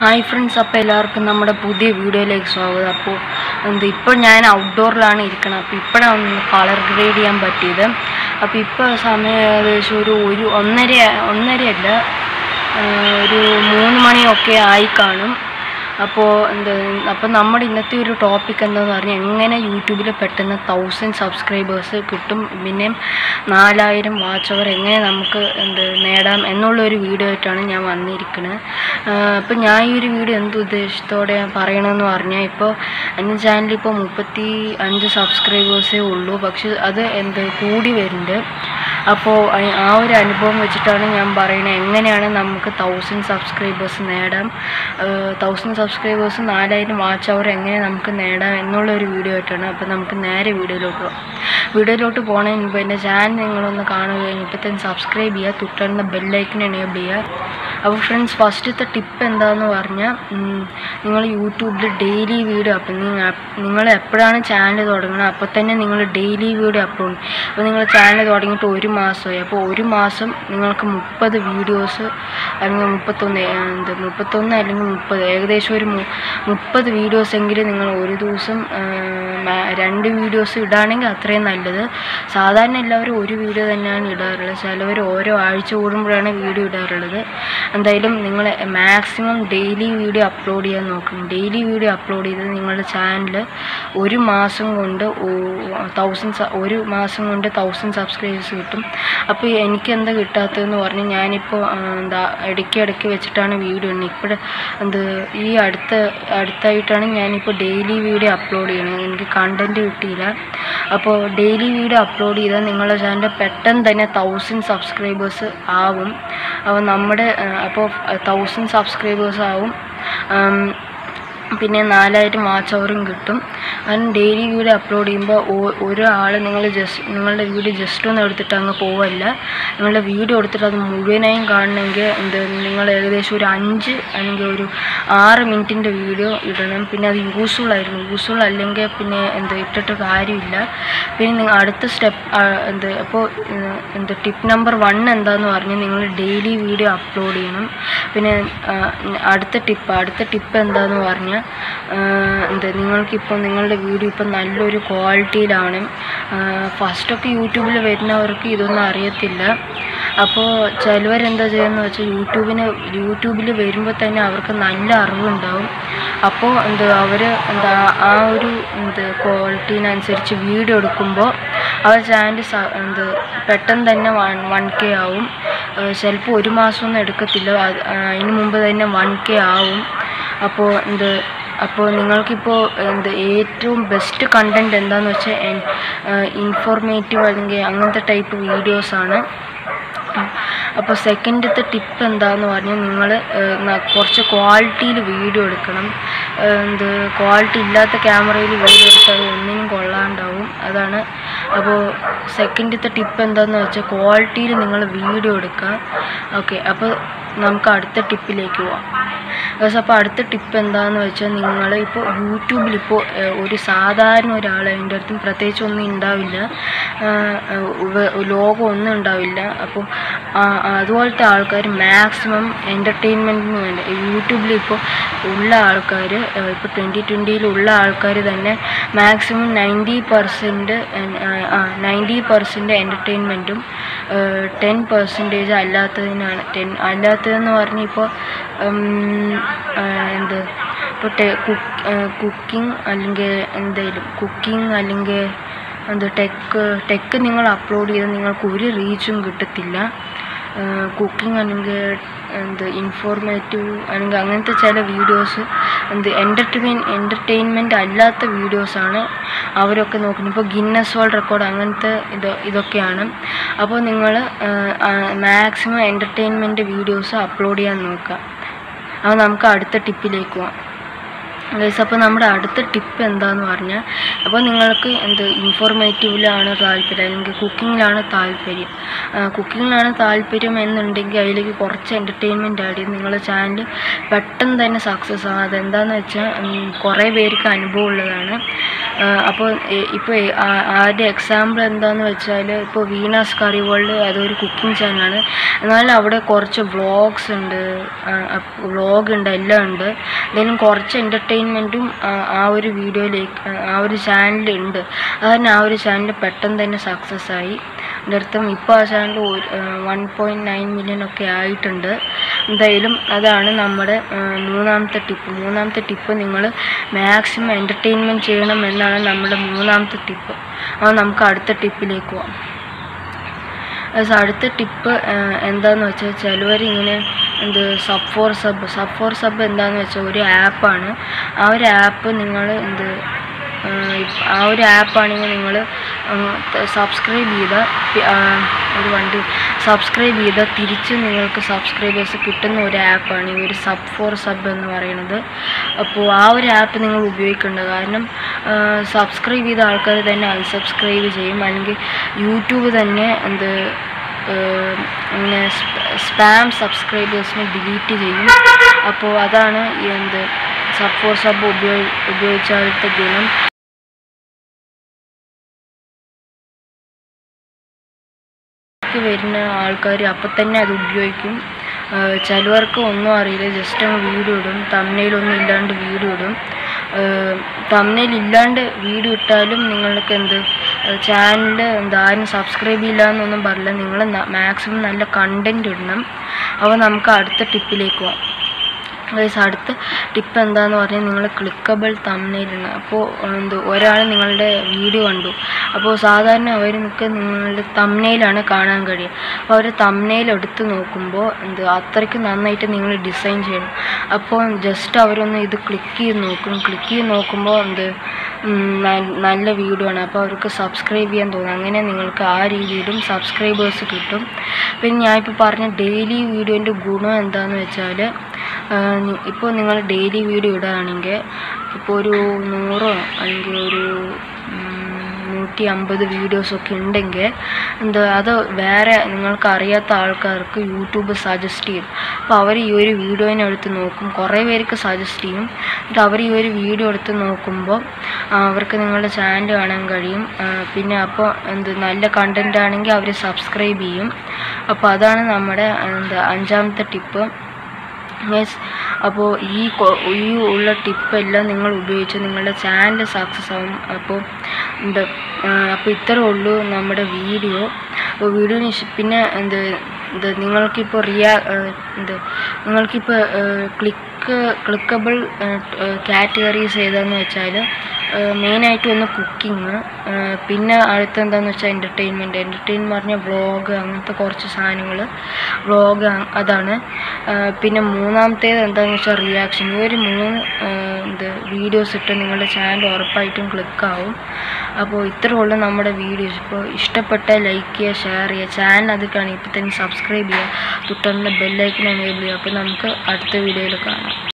hi friends അപ്പോൾ എല്ലാവർക്കും നമ്മുടെ പുതിയ വീഡിയോയിലേക്ക് സ്വാഗതം അപ്പോൾ എന്ത് ഇപ്പോൾ ഞാൻ ഔട്ട്ഡോറിലാണ് ഇരിക്കണം അപ്പോൾ ഇപ്പോഴാണ് ഒന്ന് കളർ ഗ്രേഡ് ചെയ്യാൻ പറ്റിയത് അപ്പോൾ ഇപ്പോൾ സമയം ഏകദേശം ഒരു ഒരു ഒന്നര ഒന്നരയല്ല ആ, ഒരു മൂന്ന് മണിയൊക്കെ ആയി കാണും അപ്പോൾ എന്ത് അപ്പോൾ നമ്മുടെ ഇന്നത്തെ ഒരു ടോപ്പിക് എന്താണെന്ന് പറഞ്ഞാൽ എങ്ങനെ യൂട്യൂബിൽ പെട്ടെന്ന് തൗസൻഡ് സബ്സ്ക്രൈബേഴ്സ് കിട്ടും പിന്നെ നാലായിരം വാച്ച് അവർ എങ്ങനെ നമുക്ക് എന്ത് നേടാം എന്നുള്ള ഒരു വീഡിയോ ആയിട്ടാണ് ഞാൻ വന്നിരിക്കുന്നത് അപ്പോൾ ഞാൻ ഈ ഒരു വീഡിയോ എന്ത് ഉദ്ദേശത്തോടെ പറയണമെന്ന് പറഞ്ഞാൽ ഇപ്പോൾ എൻ്റെ ചാനലിൽ ഇപ്പോൾ മുപ്പത്തി അഞ്ച് സബ്സ്ക്രൈബേഴ്സേ ഉള്ളൂ പക്ഷെ അത് എന്ത് കൂടി വരുന്നുണ്ട് അപ്പോൾ അ- ആ ഒരു അനുഭവം വെച്ചിട്ടാണ് ഞാൻ പറയുന്നത് എങ്ങനെയാണ് നമുക്ക് തൗസൻഡ് സബ്സ്ക്രൈബേഴ്സ് നേടാം തൗസൻഡ് സബ്സ്ക്രൈബേഴ്സ് നാലായിരം വാച്ച് അവർ എങ്ങനെ നമുക്ക് നേടാം എന്നുള്ള ഒരു വീഡിയോ ആയിട്ടാണ് അപ്പോൾ നമുക്ക് നേരെ വീഡിയോയിലോട്ട് പോകാം വീഡിയോയിലോട്ട് പോകുന്നതിന് മുമ്പ് എൻ്റെ ചാനൽ നിങ്ങളൊന്ന് കാണുകയും ഇപ്പോൾ തന്നെ സബ്സ്ക്രൈബ് ചെയ്യുക തൊട്ടുള്ള ബെല്ലൈക്കൻ എനേബിൾ ചെയ്യുക അപ്പോൾ ഫ്രണ്ട്സ് ഫസ്റ്റത്തെ ടിപ്പ് എന്താണെന്ന് പറഞ്ഞാൽ നിങ്ങൾ യൂട്യൂബിൽ ഡെയിലി വീഡിയോ അപ്പം നിങ്ങൾ നിങ്ങൾ എപ്പോഴാണ് ചാനൽ തുടങ്ങുന്നത് അപ്പോൾ തന്നെ നിങ്ങൾ ഡെയിലി വീഡിയോ അപ്ലോഡ് അപ്പോൾ നിങ്ങൾ ചാനൽ തുടങ്ങിയിട്ട് ഒരു മാസമായി അപ്പോൾ ഒരു മാസം നിങ്ങൾക്ക് മുപ്പത് വീഡിയോസ് അല്ലെങ്കിൽ മുപ്പത്തൊന്ന് ഏ, എന്ത് മുപ്പത്തൊന്ന് അല്ലെങ്കിൽ മുപ്പത് ഏകദേശം ഒരു മു- മുപ്പത് വീഡിയോസ് എങ്കിലും നിങ്ങൾ ഒരു ദിവസം ആ, മാ- രണ്ട് വീഡിയോസ് ഇടുകയാണെങ്കിൽ അത്രയും നല്ലത് സാധാരണ എല്ലാവരും ഒരു വീഡിയോ തന്നെയാണ് ഇടാറുള്ളത് ചിലവർ ഓരോ ആഴ്ച കൂടുമ്പോഴാണ് വീഡിയോ ഇടാറുള്ളത് എന്തായാലും നിങ്ങൾ മാക്സിമം ഡെയിലി വീഡിയോ അപ്ലോഡ് ചെയ്യാൻ നോക്കണം ഡെയിലി വീഡിയോ അപ്ലോഡ് ചെയ്ത് നിങ്ങളുടെ ചാനൽ ഒരു മാസം കൊണ്ട് തൗസൻഡ് ഒരു മാസം കൊണ്ട് തൗസൻഡ് സബ്സ്ക്രൈബേഴ്സ് കിട്ടും അപ്പോൾ എനിക്ക് എന്താ കിട്ടാത്തതെന്ന് പറഞ്ഞ് ഞാനിപ്പോൾ ആ, എന്താ ഇടയ്ക്ക് ഇടയ്ക്ക് വെച്ചിട്ടാണ് വീഡിയോ ഇടുന്നത് ഇപ്പോൾ എന്ത് ഈ അടുത്ത അടുത്തായിട്ടാണ് ഞാനിപ്പോൾ ഡെയിലി വീഡിയോ അപ്ലോഡ് ചെയ്യണത് എനിക്ക് കണ്ടൻറ്റ് കിട്ടിയില്ല അപ്പോൾ ഡെയിലി വീഡിയോ അപ്ലോഡ് ചെയ്താൽ നിങ്ങളുടെ ചാനൽ പെട്ടെന്ന് തന്നെ തൗസൻഡ് സബ്സ്ക്രൈബേഴ്സ് ആവും അപ്പോൾ നമ്മുടെ ആ, അപ്പോൾ തൗസൻഡ് സബ്സ്ക്രൈബേഴ്സ് ആവും ആം, പിന്നെ നാലായിരം വാച്ച് അവറും കിട്ടും കാരണം ഡെയിലി വീഡിയോ അപ്ലോഡ് ചെയ്യുമ്പോൾ ഒരാൾ നിങ്ങൾ ജസ്റ്റ് നിങ്ങളുടെ വീഡിയോ ജസ്റ്റ് ഒന്ന് എടുത്തിട്ട് അങ്ങ് പോവല്ല നിങ്ങളുടെ വീഡിയോ എടുത്തിട്ട് അത് മുഴുവനായും കാണണമെങ്കിൽ എന്ത് നിങ്ങൾ ഏകദേശം ഒരു അഞ്ച് അല്ലെങ്കിൽ ഒരു ആറ് മിനിറ്റിൻ്റെ വീഡിയോ ഇടണം പിന്നെ അത് യൂസ്ഫുൾ ആയിരുന്നു യൂസ്ഫുൾ അല്ലെങ്കിൽ പിന്നെ എന്ത് ഇട്ടിട്ട് കാര്യമില്ല പിന്നെ നിങ്ങൾ അടുത്ത സ്റ്റെപ്പ് എന്ത് അപ്പോൾ എന്ത് ടിപ്പ് നമ്പർ വൺ എന്താന്ന് പറഞ്ഞാൽ നിങ്ങൾ ഡെയിലി വീഡിയോ അപ്ലോഡ് ചെയ്യണം പിന്നെ ആ, അടുത്ത ടിപ്പ് അടുത്ത ടിപ്പ് എന്താന്ന് പറഞ്ഞാൽ എന്ത് നിങ്ങൾക്കിപ്പോൾ നിങ്ങളുടെ വീഡിയോ ഇപ്പം നല്ലൊരു ക്വാളിറ്റിയിലാണ് ഫസ്റ്റൊക്കെ യൂട്യൂബിൽ വരുന്നവർക്ക് ഇതൊന്നും അറിയത്തില്ല അപ്പോൾ ചിലവരെന്താ ചെയ്യുന്നത് വെച്ചാൽ യൂട്യൂബിന് യൂട്യൂബിൽ വരുമ്പോൾ തന്നെ അവർക്ക് നല്ല അറിവുണ്ടാവും അപ്പോൾ എന്ത് അവർ എന്താ ആ ഒരു എന്ത് ക്വാളിറ്റീനനുസരിച്ച് വീഡിയോ എടുക്കുമ്പോൾ അവർ ചാനൽ എന്ത് പെട്ടെന്ന് തന്നെ വൺ വൺ കെ ആവും ചിലപ്പോൾ ഒരു മാസമൊന്നും എടുക്കത്തില്ല അത് അതിന് മുമ്പ് തന്നെ വൺ കെ ആവും അപ്പോൾ എന്ത് അപ്പോൾ നിങ്ങൾക്കിപ്പോൾ എന്ത് ഏറ്റവും ബെസ്റ്റ് കണ്ടൻറ് എന്താണെന്ന് വെച്ചാൽ ഇൻഫോർമേറ്റീവ് അല്ലെങ്കിൽ അങ്ങനത്തെ ടൈപ്പ് വീഡിയോസാണ് അപ്പോൾ സെക്കൻഡത്തെ ടിപ്പ് എന്താന്ന് പറഞ്ഞാൽ നിങ്ങൾ കുറച്ച് ക്വാളിറ്റിയിൽ വീഡിയോ എടുക്കണം ഏഹ് എന്ത് ക്വാളിറ്റി ഇല്ലാത്ത ക്യാമറയിൽ വീഡിയോ എടുത്താൽ അത് ഒന്നിനും കൊള്ളാണ്ടാവും അതാണ് അപ്പോൾ സെക്കൻഡത്തെ ടിപ്പ് എന്താന്ന് വെച്ചാൽ ക്വാളിറ്റിയിൽ നിങ്ങൾ വീഡിയോ എടുക്കുക ഓക്കെ അപ്പോൾ നമുക്ക് അടുത്ത ടിപ്പിലേക്ക് പോവാം ബസ് അപ്പോൾ അടുത്ത ടിപ്പ് എന്താണെന്ന് വെച്ചാൽ നിങ്ങൾ ഇപ്പോൾ യൂട്യൂബിൽ ഇപ്പോൾ ഒരു സാധാരണ ഒരാൾ അതിൻ്റെ അടുത്തും പ്രത്യേകിച്ച് ഒന്നും ഉണ്ടാവില്ല ലോകം ഒന്നും ഉണ്ടാവില്ല അപ്പോൾ അതുപോലത്തെ ആൾക്കാർ മാക്സിമം എൻ്റർടൈൻമെൻറ്റിന് വേണ്ടി യൂട്യൂബിൽ ഇപ്പോൾ ഉള്ള ആൾക്കാർ ഇപ്പോൾ ട്വൻറ്റി ട്വൻറ്റിയിലുള്ള ആൾക്കാർ തന്നെ maximum ninety percent ninety percent എൻ്റർടൈൻമെൻറ്റും ടെൻ പെർസെൻറ്റേജ് അല്ലാത്തതിനാണ് ടെൻ അല്ലാത്തതെന്ന് പറഞ്ഞാൽ ഇപ്പോൾ എന്ത് ഇപ്പോൾ ടെ കുക്കിംഗ് അല്ലെങ്കിൽ എന്തെങ്കിലും കുക്കിംഗ് അല്ലെങ്കിൽ എന്ത് ടെക്ക് ടെക്ക് നിങ്ങൾ അപ്ലോഡ് ചെയ്താൽ നിങ്ങൾക്ക് ഒരു റീച്ചും കിട്ടത്തില്ല കുക്കിംഗ് അല്ലെങ്കിൽ എന്ത് ഇൻഫോർമേറ്റീവ് അല്ലെങ്കിൽ അങ്ങനത്തെ ചില വീഡിയോസ് എന്ത് എൻ്റർടൈൻമെൻ എൻ്റർടൈൻമെൻറ്റ് അല്ലാത്ത വീഡിയോസാണ് അവരൊക്കെ നോക്കുന്നത് ഇപ്പോൾ ഗിന്നസ് വേൾഡ് റെക്കോർഡ് അങ്ങനത്തെ ഇത് ഇതൊക്കെയാണ് അപ്പോൾ നിങ്ങൾ മാക്സിമം എൻ്റർടൈൻമെൻറ്റ് വീഡിയോസ് അപ്ലോഡ് ചെയ്യാൻ നോക്കുക അത് നമുക്ക് അടുത്ത ടിപ്പിലേക്ക് പോവാം ഗൈസ് അപ്പോൾ നമ്മുടെ അടുത്ത ടിപ്പ് എന്താന്ന് പറഞ്ഞാൽ അപ്പോൾ നിങ്ങൾക്ക് എന്ത് ഇൻഫോർമേറ്റീവിലാണ് താല്പര്യം അല്ലെങ്കിൽ കുക്കിങ്ങിലാണ് താല്പര്യം കുക്കിങ്ങിലാണ് താല്പര്യം എന്നുണ്ടെങ്കിൽ അതിലേക്ക് കുറച്ച് എൻ്റർടൈൻമെൻറ്റ് ആഡ് ചെയ്ത് നിങ്ങളുടെ ചാനൽ പെട്ടെന്ന് തന്നെ സക്സസ് ആകും അതെന്താണെന്ന് വെച്ചാൽ ഉം, കുറേ പേർക്ക് അനുഭവം ഉള്ളതാണ് ആ, അപ്പോൾ എ- ഇപ്പോൾ എ- ആ- ആദ്യ എക്സാമ്പിൾ എന്താണെന്ന് വെച്ചാൽ ഇപ്പോൾ വീണാസ് കറി വേൾഡ് അതൊരു കുക്കിംഗ് ചാനലാണ് എന്നാൽ അവിടെ കുറച്ച് വ്ളോഗ്സ് ഉണ്ട് വ്ളോഗ് ഉണ്ട് എല്ലാം ഉണ്ട് എന്തായാലും കുറച്ച് എൻ്റർടൈൻമെൻറ്റും ആ ഒരു വീഡിയോയിലേക്ക് ആ ഒരു ചാനലുണ്ട് അത് തന്നെ ആ ഒരു ചാനൽ പെട്ടെന്ന് തന്നെ സക്സസ് ആയി എൻ്റെ അർത്ഥം ഇപ്പോൾ ആ channel one point nine million ഒക്കെ ആയിട്ടുണ്ട് എന്തായാലും അതാണ് നമ്മുടെ ആ, മൂന്നാമത്തെ ടിപ്പ് മൂന്നാമത്തെ ടിപ്പ് നിങ്ങൾ മാക്സിമം എൻ്റർടൈൻമെൻറ്റ് ചെയ്യണം എന്നാണ് നമ്മുടെ മൂന്നാമത്തെ ടിപ്പ് അപ്പോൾ നമുക്ക് അടുത്ത ടിപ്പിലേക്ക് പോവാം അത് അടുത്ത ടിപ്പ് എന്താന്ന് വെച്ചാൽ ചിലവർ ഇങ്ങനെ എന്ത് sub for sub sub for sub എന്താന്ന് വെച്ചാൽ ഒരു ആപ്പാണ് ആ ഒരു ആപ്പ് നിങ്ങൾ എന്ത് ആ, ഇപ്പ- ആ ഒരു ആപ്പാണെങ്കിൽ നിങ്ങൾ സബ്സ്ക്രൈബ് ചെയ്ത പി- ആ, ഒരു വണ്ടി സബ്സ്ക്രൈബ് ചെയ്ത തിരിച്ച് നിങ്ങൾക്ക് സബ്സ്ക്രൈബേഴ്സ് കിട്ടുന്ന ഒരു ആപ്പാണ് ഈ ഒരു സബ് ഫോർ സബ് എന്ന് പറയുന്നത് അപ്പോൾ ആ ഒരു ആപ്പ് നിങ്ങൾ ഉപയോഗിക്കേണ്ട കാരണം സബ്സ്ക്രൈബ് ചെയ്ത ആൾക്കാർ തന്നെ അൺസബ്സ്ക്രൈബ് ചെയ്യും അല്ലെങ്കിൽ യൂട്യൂബ് തന്നെ എന്ത് ഏഹ് ഇങ്ങനെ സ്പാം സബ്സ്ക്രൈബേഴ്സിനെ ഡിലീറ്റ് ചെയ്യും അപ്പോൾ അതാണ് ഈ എന്ത് സബ് ഫോർ സബ് ഉപയോഗി ഉപയോഗിച്ചാലത്തെ ഗുണം ക്ക് വരുന്ന ആൾക്കാർ അപ്പം തന്നെ അത് ഉപയോഗിക്കും ആഹ് ചിലവർക്ക് ഒന്നും അറിയില്ല ജസ്റ്റ് അങ്ങ് വീഡിയോ ഇടും തമ്മനയിലൊന്നും ഇല്ലാണ്ട് വീഡിയോ ഇടും തമ്മനയിൽ ഇല്ലാണ്ട് വീഡിയോ ഇട്ടാലും നിങ്ങൾക്ക് എന്ത് ചാനൽ എന്താ ആരും സബ്സ്ക്രൈബ് ചെയ്യില്ല എന്നൊന്നും പറയില്ല നിങ്ങൾ മാക്സിമം നല്ല കണ്ടൻറ് ഇടണം അപ്പോൾ നമുക്ക് അടുത്ത ടിപ്പിലേക്ക് പോകാം ഗൈസ് അടുത്ത ടിപ്പ് എന്താന്ന് പറഞ്ഞാൽ നിങ്ങൾ ക്ലിക്കബിൾ തമ്മനയിലാണ് അപ്പോൾ എന്ത് ഒരാൾ നിങ്ങളുടെ വീഡിയോ കണ്ടു അപ്പോൾ സാധാരണ അവർക്ക് നിങ്ങളുടെ തമ്മനയിലാണ് കാണാൻ കഴിയുക അപ്പോൾ അവർ തമ്മനയിൽ എടുത്ത് നോക്കുമ്പോൾ എന്ത് അത്രയ്ക്ക് നന്നായിട്ട് നിങ്ങൾ ഡിസൈൻ ചെയ്യണം അപ്പോൾ ജസ്റ്റ് അവരൊന്ന് ഇത് ക്ലിക്ക് ചെയ്ത് നോക്കും ക്ലിക്ക് ചെയ്ത് നോക്കുമ്പോൾ എന്ത് ഉം, ന- നല്ല വീഡിയോ ആണ് അപ്പോൾ അവർക്ക് സബ്സ്ക്രൈബ് ചെയ്യാൻ തോന്നും അങ്ങനെ നിങ്ങൾക്ക് ആ രീതിയിലും സബ്സ്ക്രൈബേഴ്സ് കിട്ടും പിന്നെ ഞാൻ ഇപ്പോൾ പറഞ്ഞ ഡെയിലി വീഡിയോൻ്റെ ഗുണം എന്താണെന്ന് വെച്ചാൽ ഇപ്പോൾ നിങ്ങൾ ഡെയിലി വീഡിയോ ഇടുകയാണെങ്കിൽ ഇപ്പോൾ ഒരു നൂറോ അല്ലെങ്കിൽ ഒരു ഉം, നൂറ്റി അമ്പത് വീഡിയോസൊക്കെ ഉണ്ടെങ്കിൽ എന്താ അത് വേറെ നിങ്ങൾക്ക് അറിയാത്ത ആൾക്കാർക്ക് യൂട്യൂബ് സജസ്റ്റ് ചെയ്യും അപ്പോൾ അവർ ഈ ഒരു വീഡിയോനെ എടുത്ത് നോക്കും കുറേ പേർക്ക് സജസ്റ്റ് ചെയ്യും എന്നിട്ട് അവർ ഈ ഒരു വീഡിയോ എടുത്ത് നോക്കുമ്പോൾ ആ, അവർക്ക് നിങ്ങളുടെ ചാനൽ കാണാൻ കഴിയും ആ, പിന്നെ അപ്പോൾ എന്ത് നല്ല കണ്ടൻ്റ് ആണെങ്കിൽ അവർ സബ്സ്ക്രൈബ് ചെയ്യും അപ്പോൾ അതാണ് നമ്മുടെ എന്താ അഞ്ചാമത്തെ ടിപ്പ് യെസ് അപ്പോൾ ഈ കൊ- ഈ ഉള്ള ടിപ്പെല്ലാം നിങ്ങൾ ഉപയോഗിച്ച് നിങ്ങളുടെ ചാനൽ സക്സസ് ആവും അപ്പോൾ എന്താ അപ്പോൾ ഇത്രേ ഉള്ളൂ നമ്മുടെ വീഡിയോ അപ്പോൾ വീഡിയോന് ശേ- പിന്നെ എന്ത് ഇത് നിങ്ങൾക്കിപ്പോൾ റിയാ എന്ത് നിങ്ങൾക്കിപ്പോൾ ക്ലിക്ക് ക്ലിക്കബിൾ കാറ്റഗറീസ് ഏതാന്ന് വെച്ചാൽ മെയിനായിട്ട് ഒന്ന് കുക്കിങ് പിന്നെ അടുത്ത എന്താണെന്ന് വെച്ചാൽ എൻ്റർടൈൻമെൻറ്റ് എൻ്റർടൈൻമെൻറ്റ് പറഞ്ഞാൽ വ്ളോഗ് അങ്ങനത്തെ കുറച്ച് സാധനങ്ങൾ വ്ളോഗ് അതാണ് ആ, പിന്നെ മൂന്നാമത്തേത് എന്താണെന്ന് വെച്ചാൽ റിയാക്ഷൻ ഈ ഒരു മൂന്ന് ആ, എന്ത് വീഡിയോസ് ഇട്ട് നിങ്ങളുടെ ചാനൽ ഉറപ്പായിട്ടും ക്ലിക്കാവും അപ്പോൾ ഇത്രേ ഉള്ളൂ നമ്മുടെ വീഡിയോസ് ഇപ്പോൾ ഇഷ്ടപ്പെട്ട ലൈക്ക് ചെയ്യുക ഷെയർ ചെയ്യുക ചാനൽ അത് കാണുക ഇപ്പോൾ തന്നെ സബ്സ്ക്രൈബ് ചെയ്യുക തൊട്ടുള്ള ബെല്ലൈക്കൻ എനേബിൾ ചെയ്യുക അപ്പോൾ നമുക്ക് അടുത്ത വീഡിയോയിൽ കാണാം